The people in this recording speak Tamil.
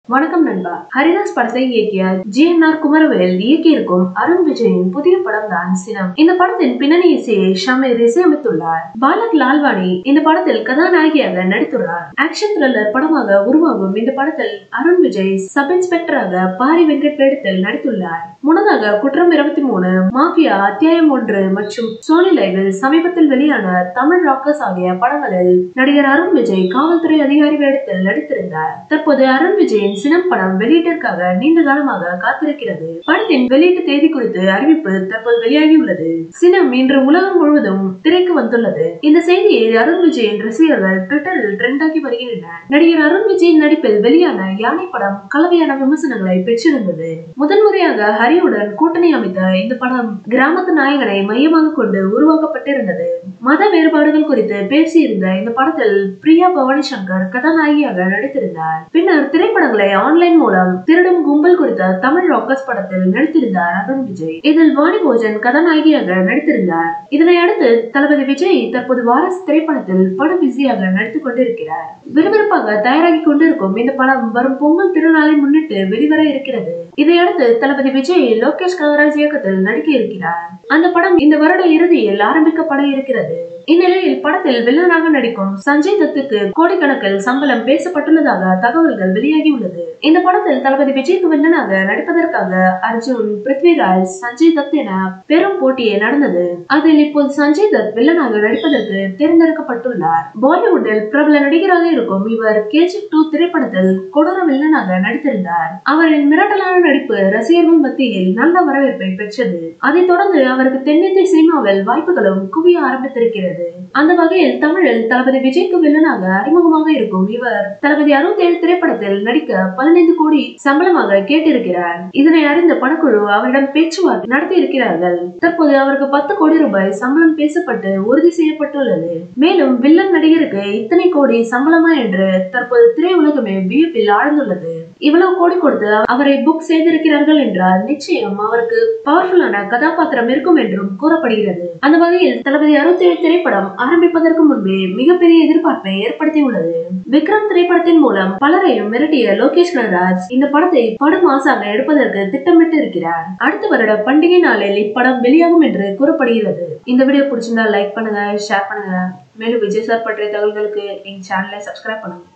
வணக்கம் நண்பா ஹரிதாஸ் படத்தை இயக்கிய ஜி என் ஆர் குமரவேல் இயக்கியிருக்கும் அருண் விஜயின் புதிய படம் தான் சினம் இந்த படத்தின் பின்னணி இசையை ஷமீர் இசையமைத்துள்ளார் பாலக் லால்வாணி இந்த படத்தில் கதாநாயகியாக நடித்துள்ளார் ஆக்ஷன் த்ரில்லர் படமாக உருவாகும் இந்த படத்தில் அருண் விஜய் சப் இன்ஸ்பெக்டராக பாரி வெங்கட் வேடத்தில் நடித்துள்ளார் முன்னதாக குற்றம் இருபத்தி மூணு மாஃபியா அத்தியாயம் ஒன்று மற்றும் சோனி லைவில் சமீபத்தில் வெளியான தமிழ் ராக்கர்ஸ் ஆகிய படங்களில் நடிகர் அருண் விஜய் காவல்துறை அதிகாரி வேடத்தில் நடித்திருந்தார் தற்போது அருண் விஜயின் சினம் படம் வெளியீட்டிற்காக நீண்ட காலமாக காத்திருக்கிறது படத்தின் வெளியீட்டு தேதி குறித்து அறிவிப்பு தற்போது வெளியாகியுள்ளது சினம் இன்று உலகம் முழுவதும் திரைக்கு வந்துள்ளது இந்த செய்தியை அருண் விஜயின் ரசிகர்கள் ட்விட்டரில் ட்ரெண்டாகி வருகின்றனர் நடிகர் அருண் விஜயின் நடிப்பில் வெளியான யானை படம் கலவையான விமர்சனங்களை பெற்றிருந்தது முதன்முறையாக ஹரியுடன் கூட்டணி அமைத்த இந்த படம் கிராமத்து நாயகனை மையமாக கொண்டு உருவாக்கப்பட்டிருந்தது மத வேறுபாடுகள் குறித்து பேசியிருந்த இந்த படத்தில் பிரியா பவானி சங்கர் கதாநாயகியாக நடித்திருந்தார் பின்னர் திரைப்படங்களை ஆன்லைன் மூலம் திருடும் கும்பல் குறித்த தமிழ் ராக்கர்ஸ் படத்தில் நடித்திருந்தார் அருண் விஜய் இதில் வாணி போஜன் கதாநாயகியாக நடித்திருந்தார் இதனை அடுத்து தளபதி விஜய் தற்போது வாரஸ் திரைப்படத்தில் படம் பிஸியாக நடித்துக் கொண்டிருக்கிறார் விறுவிறுப்பாக தயாராகி கொண்டிருக்கும் இந்த படம் வரும் பொங்கல் திருநாளை முன்னிட்டு வெளிவர இருக்கிறது இதையடுத்து தளபதி விஜய் லோகேஷ் கனகராஜ் இயக்கத்தில் நடிக்க இருக்கிறார் அந்த படம் இந்த வருட இறுதியில் ஆரம்பிக்கப்பட இருக்கிறது இந்நிலையில் படத்தில் வில்லனாக நடிக்கும் சஞ்சய் தத்துக்கு கோடிக்கணக்கில் சம்பளம் பேசப்பட்டுள்ளதாக தகவல்கள் வெளியாகியுள்ளது இந்த படத்தில் தளபதி விஜய்க்கு வில்லனாக நடிப்பதற்காக அர்ஜுன் பிருத்விராஜ் சஞ்சய் தத் என பெரும் போட்டியே நடந்தது அதில் இப்போது சஞ்சய் தத் வில்லனாக நடிப்பதற்கு தேர்ந்தெடுக்கப்பட்டுள்ளார் பாலிவுட்டில் பிரபல நடிகராக இருக்கும் இவர் கேஜிப் டூ திரைப்படத்தில் கொடூர வில்லனாக நடித்திருந்தார் அவரின் மிரட்டலான நடிப்பு ரசிகர்கள் மத்தியில் நல்ல வரவேற்பை பெற்றது அதைத் தொடர்ந்து அவருக்கு தென்னிந்திய சினிமாவில் வாய்ப்புகளும் குவிய ஆரம்பித்திருக்கிறது அந்த வகையில் தமிழில் தளபதி விஜய்க்கு வில்லனாக அறிமுகமாக இருக்கும் இவர் தளபதி அறுபத்தி ஏழு திரைப்படத்தில் நடிக்க பதினைந்து கோடி சம்பளமாக கேட்டிருக்கிறார் இதனை அறிந்த படக்குழு அவரிடம் பேச்சுவார்த்தை நடத்தி இருக்கிறார்கள் தற்போது அவருக்கு பத்து கோடி ரூபாய் சம்பளம் பேசப்பட்டு உறுதி செய்யப்பட்டுள்ளது மேலும் வில்லன் நடிகருக்கு இத்தனை கோடி சம்பளமா என்று தற்போது திரையுலகமே வியப்பில் ஆழ்ந்துள்ளது இவ்வளவு கோடி கொடுத்து அவரை புக் செய்திருக்கிறார்கள் என்றால் நிச்சயம் அவருக்கு பவர்ஃபுல்லான கதாபாத்திரம் இருக்கும் என்றும் கூறப்படுகிறது அந்த வகையில் தளபதி அறுபத்தி ஏழு திரைப்படம் ஆரம்பிப்பதற்கு முன்பே மிகப்பெரிய எதிர்பார்ப்பை ஏற்படுத்தியுள்ளது விக்ரம் திரைப்படத்தின் மூலம் பலரையும் மிரட்டிய லோகேஷ் கனகராஜ் இந்த படத்தை படும் மாசாக எடுப்பதற்கு திட்டமிட்டு இருக்கிறார் அடுத்த வருட பண்டிகை நாளில் இப்படம் வெளியாகும் என்று கூறப்படுகிறது இந்த வீடியோ பிடிச்சிருந்தா லைக் பண்ணுங்க ஷேர் பண்ணுங்க மேலும் விஜய் சார் பற்றிய தகவல்களுக்கு எங்க சேனலை சப்ஸ்கிரைப் பண்ணுங்க